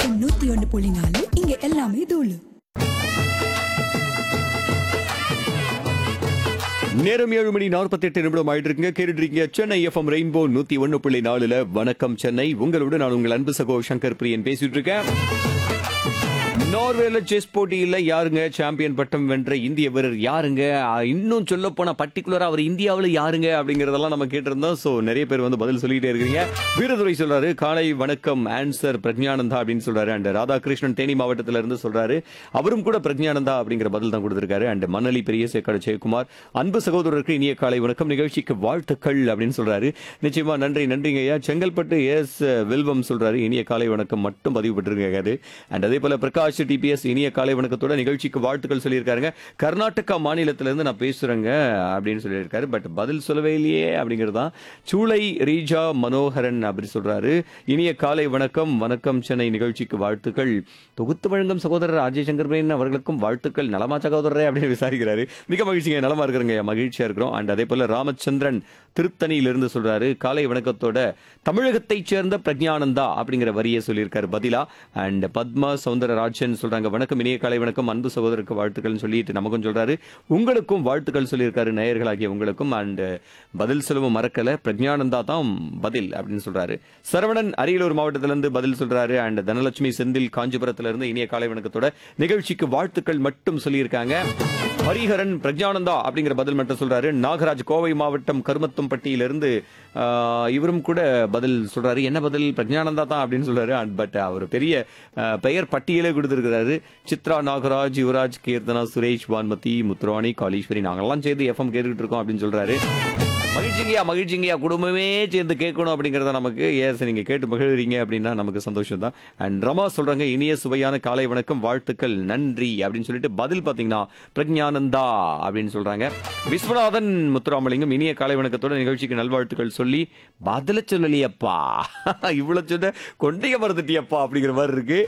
FM நூத்தி ஒன்னு புள்ளி நாலு இங்க எல்லாமே தூளு நேரம் ஏழு மணி நாற்பத்தி எட்டு நிமிடம் ஆயிட்டு இருக்குங்க கேட்டுட்டு இருக்கீங்க சென்னை எஃப்எம் ரெயின்போ நூத்தி ஒன்னு புள்ளி நாலுல வணக்கம் சென்னை உங்களோட நான் உங்கள் அன்பு சகோ சங்கர் பிரியன் பேசிட்டு இருக்கேன் நார்வேல செஸ் போட்டியில யாருங்க சாம்பியன் பட்டம் வென்ற இந்திய வீரர் யாருங்க அஹ், இன்னும் சொல்ல போனா பர்டிகுலரா அவர் இந்தியாவில் யாருங்க அப்படிங்கறதெல்லாம் நம்ம கேட்டிருந்தோம் சோ நிறைய பேர் வந்து பதில் சொல்லிட்டே இருக்கீங்க வீரதுரை சொல்றாரு காலை வணக்கம் ஆன்சர் பிரஜானந்தா அப்படின்னு சொல்றாரு அண்ட் ராதாகிருஷ்ணன் தேனி மாவட்டத்துல இருந்து சொல்றாரு அவரும் கூட பிரஜானந்தா அப்படிங்கிற பதில் தான் கொடுத்திருக்காரு அண்ட் மணலி பெரிய சேக்காடு ஜெயக்குமார் அன்பு சகோதரருக்கு இனிய காலை வணக்கம் நிகழ்ச்சிக்கு வாழ்த்துக்கள் அப்படின்னு சொல்றாரு நிச்சயமா நன்றி நன்றிங்க ஐயா செங்கல்பட்டு எஸ் வில்வம் சொல்றாரு இனிய காலை வணக்கம் மட்டும் பதிவு பெற்றிருக்காரு அண்ட் அதே போல பிரகாஷ் டிபிஎஸ் இனிய காலை வணக்கத்தோட நிகழ்ச்சிக்கு வாழ்த்துக்கள் சொல்லியிருக்காருங்க கர்நாடகா மாநிலத்திலிருந்து நான் பேசுறேங்க அப்படின்னு சொல்லியிருக்காரு பட் பதில் சொல்லவே இல்லையே அப்படிங்கிறது தான் சூளை ரீஜா மனோகரன் அப்படி சொல்றாரு இனிய காலை வணக்கம் வணக்கம் சென்னை நிகழ்ச்சிக்கு வாழ்த்துக்கள் தொகுத்து வழங்கும் சகோதரர் அஜய் சங்கர் பிரேன் அவர்களுக்கும் வாழ்த்துக்கள் நலமா சகோதரரே அப்படின்னு விசாரிக்கிறாரு மிக மகிழ்ச்சிங்க நலமா இருக்கிறங்க மகிழ்ச்சியா இருக்கிறோம் அண்ட் அதே போல ராமச்சந்திரன் திருத்தணியிலிருந்து சொல்றாரு காலை வணக்கத்தோட தமிழகத்தைச் சேர்ந்த பிரஜானந்தா அப்படிங்கிற வரியை சொல்லியிருக்காரு பதிலா அண்ட் பத்மா சவுந்தரராஜன் சொல்றாங்க வணக்கம் இனிய காலை வணக்கம் அன்பு சகோதரருக்கு வாழ்த்துக்கள் சொல்லிட்டு நமக்கும் சொல்றாரு உங்களுக்கும் வாழ்த்துக்கள் சொல்லியிருக்காரு நேயர்களாகிய உங்களுக்கும் அண்ட் பதில் சொல்லவும் மறக்கல பிரஜானந்தா தான் பதில் அப்படின்னு சொல்றாரு சரவணன் அரியலூர் மாவட்டத்திலிருந்து பதில் சொல்றாரு அண்ட் தனலட்சுமி செந்தில் காஞ்சிபுரத்துல இருந்து இனிய காலை வணக்கத்தோட நிகழ்ச்சிக்கு வாழ்த்துக்கள் மட்டும் சொல்லியிருக்காங்க ஹரிஹரன் பிரஜானந்தா அப்படிங்கிற பதில் மட்டும் சொல்றாரு நாகராஜ் கோவை மாவட்டம் கருமத்தம்பட்டியிலிருந்து ஆஹ், இவரும் கூட பதில் சொல்றாரு என்ன பதில் பிரஜானந்தா தான் அப்படின்னு சொல்றாரு பட் அவர் பெரிய ஆஹ், பெயர் பட்டியலே கொடுத்திருக்கிறாரு சித்ரா நாகராஜ் யுவராஜ் கீர்த்தனா சுரேஷ் வான்மதி முத்துராணி காளீஸ்வரி நாங்கெல்லாம் சேர்ந்து எஃப்எம் கேட்டுக்கிட்டு இருக்கோம் அப்படின்னு சொல்றாரு மகிழ்ச்சிங்கயா மகிழ்ச்சிங்கயா குடும்பமே சேர்ந்து கேட்கணும் அப்படிங்கறத நமக்கு ஏஸ் நீங்க கேட்டு மகிழ்றீங்க அப்படின்னா நமக்கு சந்தோஷம் தான் அண்ட் ரமா சொல்றாங்க இனிய சுவையான காலை வணக்கம் வாழ்த்துக்கள் நன்றி அப்படின்னு சொல்லிட்டு பதில் பாத்தீங்கன்னா பிரஜானந்தா அப்படின்னு சொல்றாங்க விஸ்வநாதன் முத்துராமலிங்கம் இனிய காலை வணக்கத்தோட நிகழ்ச்சிக்கு நல்வாழ்த்துக்கள் சொல்லி பதில சொல்லலையப்பா இவ்வளவு சொன்ன கொண்டைய மறந்துட்டியப்பா அப்படிங்கிற மாதிரி இருக்கு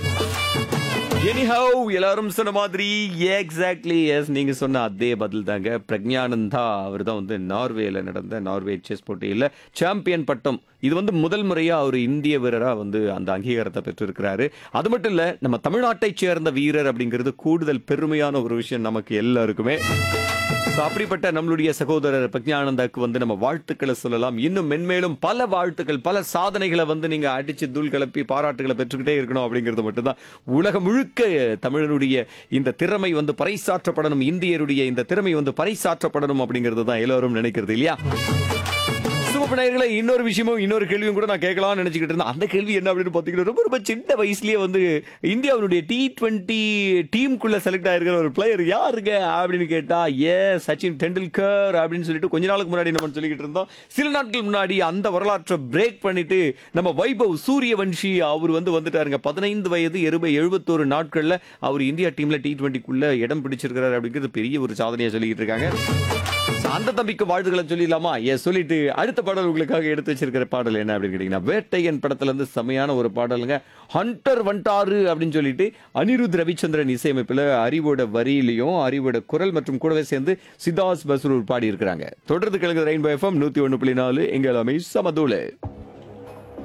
எனிஹவ் எல்லாரும் சொன்ன மாதிரி எக்ஸாக்ட்லி எஸ் நீங்க சொன்ன அதே பதில் தாங்க பிரக்ஞானந்தா அவர் தான் வந்து நார்வேல நடந்த நார்வே செஸ் போட்டியில் சாம்பியன் பட்டம் இது வந்து முதல் முறையா அவர் இந்திய வீரரா வந்து அந்த அங்கீகாரத்தை பெற்றிருக்கிறாரு அது மட்டும் இல்ல நம்ம தமிழ்நாட்டைச் சேர்ந்த வீரர் அப்படிங்கிறது கூடுதல் பெருமையான ஒரு விஷயம் நமக்கு எல்லாருக்குமே So, அப்படிப்பட்ட நம்மளுடைய சகோதரர் பிரக்ஞானந்தாக்கு வந்து நம்ம வாழ்த்துக்களை சொல்லலாம் இன்னும் மென்மேலும் பல வாழ்த்துக்கள் பல சாதனைகளை வந்து நீங்க அடிச்சு தூள் கிளப்பி பாராட்டுகளை பெற்றுக்கிட்டே இருக்கணும் அப்படிங்கிறது மட்டும்தான் உலகம் முழுக்க தமிழனுடைய இந்த திறமை வந்து பறைசாற்றப்படணும் இந்தியருடைய இந்த திறமை வந்து பறைசாற்றப்படணும் அப்படிங்கிறது தான் எல்லாரும் நினைக்கிறது இல்லையா சிவப்பு நேயர்களே இன்னொரு விஷயமும் இன்னொரு கேள்வியும் கூட நான் கேட்கலாம்னு நினைச்சுக்கிட்டு இருந்தேன் அந்த கேள்வி என்ன அப்படின்னு பார்த்தீங்கன்னா ரொம்ப ரொம்ப சின்ன வயசுலயே வந்து இந்தியாவுடைய டி டுவெண்ட்டி டீமுக்குள்ள செலக்ட் ஆயிருக்கிற ஒரு பிளேயர் யாருங்க அப்படின்னு கேட்டா ஏ சச்சின் டெண்டுல்கர் அப்படின்னு சொல்லிட்டு கொஞ்ச நாளுக்கு முன்னாடி நம்ம சொல்லிக்கிட்டு இருந்தோம் சில நாட்கள் முன்னாடி அந்த வரலாற்றை பிரேக் பண்ணிட்டு நம்ம வைபவ் சூரியவன்ஷி அவர் வந்து வந்துட்டாருங்க பதினைந்து வயது எருபை எழுபத்தோரு நாட்கள்ல அவர் இந்தியா டீம்ல டி டுவெண்ட்டிக்குள்ள இடம் பிடிச்சிருக்கிறாரு அப்படிங்கிறது பெரிய ஒரு சாதனையை சொல்லிக்கிட்டு இருக்காங்க So, அந்த தம்பிக்கு வாழ்த்துக்களை சொல்லிடலாமா ஏ சொல்லிட்டு அடுத்த பாடல் உங்களுக்காக எடுத்து வச்சிருக்கிற பாடல் என்ன அப்படின்னு கேட்டீங்கன்னா வேட்டையன் படத்துல இருந்து செமையான ஒரு பாடலுங்க ஹண்டர் வண்டாரு அப்படின்னு சொல்லிட்டு அனிருத் ரவிச்சந்திரன் இசையமைப்புல அறிவோட வரியிலையும் அறிவோட குரல் மற்றும் கூடவே சேர்ந்து சித்தாஸ் பஸ்ரூர் பாடி இருக்கிறாங்க தொடர்ந்து கிழங்கு ரெயின்போ எஃப்எம் நூத்தி ஒண்ணு புள்ளி நாலு எங்க எல்லாமே சமதூளு